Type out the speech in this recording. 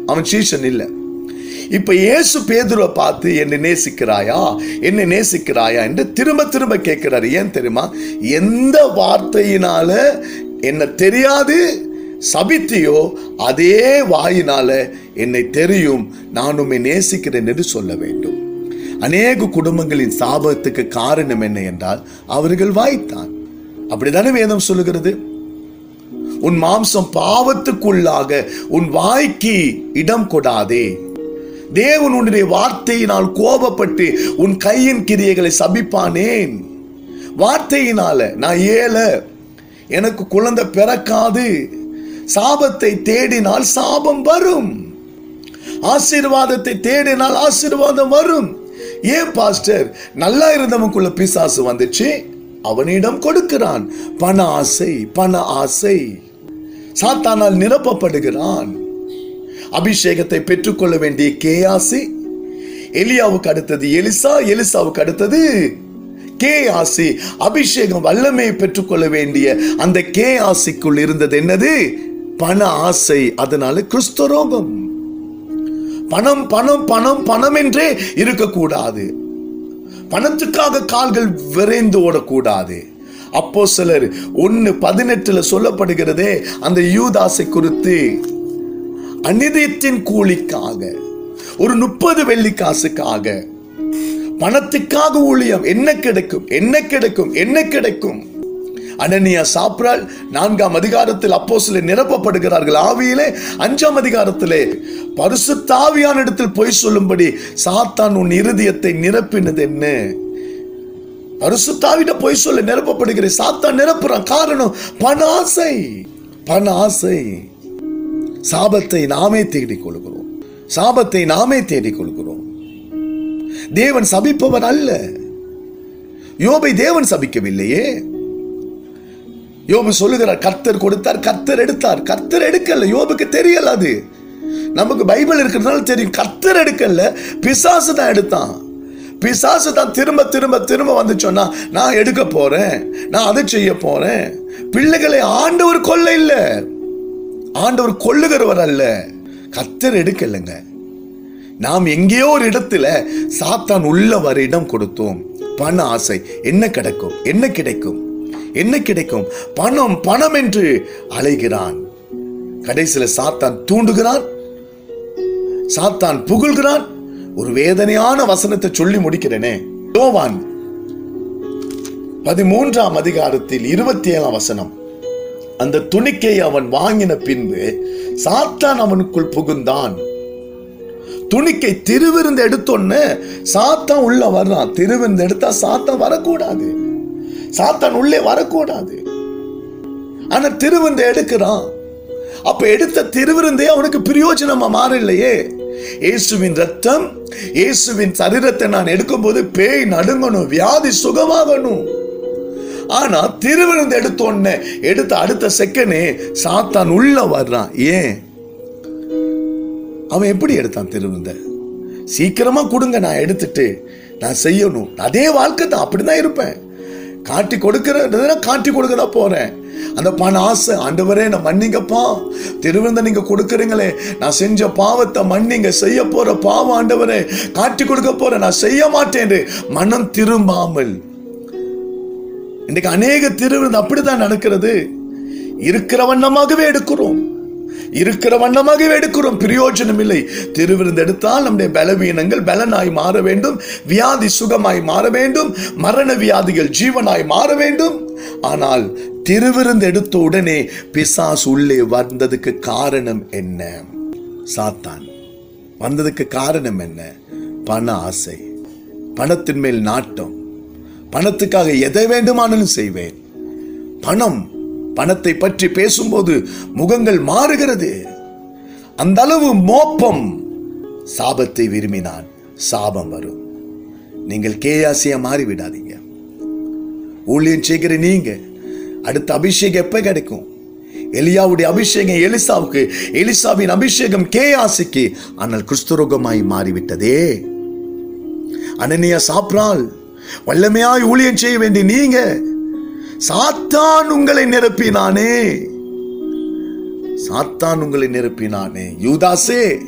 அவன் சீஷன் இல்லை இப்ப இயேசு பேதுருவை பார்த்து என்னை நேசிக்கிறாயா என்னை நேசிக்கிறாயா என்று திரும்ப திரும்ப கேட்கிறாரு ஏன் தெரியுமா எந்த வார்த்தையினால என்ன தெரியாது சபித்தியோ அதே வாயினால என்னை தெரியும் நான் உம்மை நேசிக்கிறேன் என்று சொல்ல வேண்டும் அநேக குடும்பங்களின் சாபத்துக்கு காரணம் என்ன என்றால் அவர்கள் வாய்த்தான் அப்படித்தானே வேதம் சொல்லுகிறது உன் மாம்சம் பாவத்துக்குள்ளாக உன் வாய்க்கு இடம் கொடாதே தேவன் உன்னுடைய வார்த்தையினால் கோபப்பட்டு உன் கையின் கிரியைகளை சபிப்பானேன் வார்த்தையினால நான் ஏழை எனக்கு குழந்தை பிறக்காது சாபத்தை தேடினால் சாபம் வரும் ஆசீர்வாதத்தை தேடினால் ஆசீர்வாதம் வரும் ஏன் பாஸ்டர் நல்லா இருந்தவனுக்குள்ள பிசாசு வந்துச்சு அவனிடம் கொடுக்கிறான் பண ஆசை பண ஆசை சாத்தானால் நிரப்பப்படுகிறான் அபிஷேகத்தை பெற்றுக்கொள்ள வேண்டிய கேயாசி எலியாவுக்கு அடுத்தது எலிசா எலிசாவுக்கு அடுத்தது கே ஆசி அபிஷேகம் வல்லமையை பெற்றுக்கொள்ள வேண்டிய அந்த கே ஆசிக்குள் இருந்தது என்னது பண ஆசை அதனால கிறிஸ்தரோகம் பணம் பணம் பணம் பணம் என்றே இருக்கக்கூடாது பணத்துக்காக கால்கள் விரைந்து ஓடக்கூடாது அப்போ சிலர் ஒன்னு பதினெட்டுல சொல்லப்படுகிறதே அந்த யூதாசை குறித்து அநிதயத்தின் கூலிக்காக ஒரு முப்பது வெள்ளி காசுக்காக பணத்துக்காக ஊழியம் என்ன கிடைக்கும் என்ன கிடைக்கும் என்ன கிடைக்கும் அனனியா சாப்ரால் நான்காம் அதிகாரத்தில் அப்போ சில நிரப்பப்படுகிறார்கள் ஆவியிலே அஞ்சாம் அதிகாரத்திலே பரிசுத்தாவியான இடத்தில் பொய் சொல்லும்படி சாத்தான் உன் இருதயத்தை நிரப்பினது என்ன பரிசுத்தாவிட பொய் சொல்ல நிரப்பப்படுகிற சாத்தான் நிரப்புறான் காரணம் பண ஆசை பண ஆசை சாபத்தை நாமே தேடிக் கொள்கிறோம் சாபத்தை நாமே தேடிக் கொள்கிறோம் தேவன் சபிப்பவர் அல்ல யோபை தேவன் சபிக்கவில்லையே யோபு சொல்லுகிறார் கர்த்தர் கொடுத்தார் கர்த்தர் எடுத்தார் கர்த்தர் எடுக்கல யோபுக்கு தெரியல அது நமக்கு பைபிள் இருக்கிறதுனால தெரியும் கர்த்தர் எடுக்கல பிசாசு தான் எடுத்தான் பிசாசு தான் திரும்ப திரும்ப திரும்ப வந்து சொன்னா நான் எடுக்க போறேன் நான் அதை செய்ய போறேன் பிள்ளைகளை ஆண்டவர் கொல்ல இல்ல ஆண்டவர் கொல்லுகிறவர் அல்ல கர்த்தர் எடுக்கலைங்க நாம் எங்கேயோ ஒரு இடத்துல சாத்தான் உள்ள வர இடம் கொடுத்தோம் பண ஆசை என்ன கிடைக்கும் என்ன கிடைக்கும் என்ன கிடைக்கும் பணம் பணம் என்று அலைகிறான் கடைசியில சாத்தான் தூண்டுகிறான் சாத்தான் புகழ்கிறான் ஒரு வேதனையான வசனத்தை சொல்லி முடிக்கிறேனே யோவான் பதிமூன்றாம் அதிகாரத்தில் இருபத்தி ஏழாம் வசனம் அந்த துணிக்கை அவன் வாங்கின பின்பு சாத்தான் அவனுக்குள் புகுந்தான் துணிக்கை திருவிருந்து எடுத்தோன்னு சாத்தான் உள்ள வர்றான் திருவிருந்து எடுத்தா சாத்தான் வரக்கூடாது சாத்தான் உள்ளே வரக்கூடாது ஆனா திருவிருந்து எடுக்கிறான் அப்ப எடுத்த திருவிருந்தே அவனுக்கு பிரயோஜனமா மாறலையே இயேசுவின் ரத்தம் இயேசுவின் சரீரத்தை நான் எடுக்கும்போது பேய் நடுங்கணும் வியாதி சுகமாகணும் ஆனா திருவிருந்து எடுத்தோன்னு எடுத்த அடுத்த செகண்டே சாத்தான் உள்ள வர்றான் ஏன் அவன் எப்படி எடுத்தான் திருவிருந்த சீக்கிரமா கொடுங்க நான் எடுத்துட்டு நான் செய்யணும் அதே வாழ்க்கை தான் அப்படிதான் இருப்பேன் காட்டி கொடுக்கறதுனா காட்டி கொடுக்க தான் போறேன் அந்த பண ஆசை ஆண்டவரே நான் மன்னிங்கப்பா திருவிருந்த நீங்க கொடுக்குறீங்களே நான் செஞ்ச பாவத்தை மன்னிங்க செய்ய போற பாவம் ஆண்டவரே காட்டி கொடுக்க போறேன் நான் செய்ய மாட்டேன் மனம் திரும்பாமல் இன்னைக்கு அநேக திருவிருந்து அப்படிதான் நடக்கிறது இருக்கிற வண்ணமாகவே எடுக்கிறோம் இருக்கிற வண்ணமாகவே எடுக்கிறோம் பிரயோஜனம் இல்லை திருவிருந்து எடுத்தால் நம்முடைய பலவீனங்கள் பலனாய் மாற வேண்டும் வியாதி சுகமாய் மாற வேண்டும் மரண வியாதிகள் ஜீவனாய் மாற வேண்டும் ஆனால் திருவிருந்து எடுத்த உடனே பிசாசு உள்ளே வந்ததுக்கு காரணம் என்ன சாத்தான் வந்ததுக்கு காரணம் என்ன பண ஆசை பணத்தின் மேல் நாட்டம் பணத்துக்காக எதை வேண்டுமானாலும் செய்வேன் பணம் பணத்தை பற்றி பேசும்போது முகங்கள் மாறுகிறது அந்த அளவு மோப்பம் சாபத்தை விரும்பினான் சாபம் வரும் நீங்கள் கேயாசியா மாறி விடாதீங்க ஊழியம் செய்கிற நீங்க அடுத்த அபிஷேகம் எப்ப கிடைக்கும் எலியாவுடைய அபிஷேகம் எலிசாவுக்கு எலிசாவின் அபிஷேகம் கேயாசிக்கு ஆனால் கிறிஸ்துரோகமாய் மாறிவிட்டதே அனனியா சாப்பிடால் வல்லமையாய் ஊழியம் செய்ய வேண்டிய நீங்க சாத்தான் உங்களை நிரப்பினானே சாத்தான் உங்களை நிரப்பினானே யூதாசே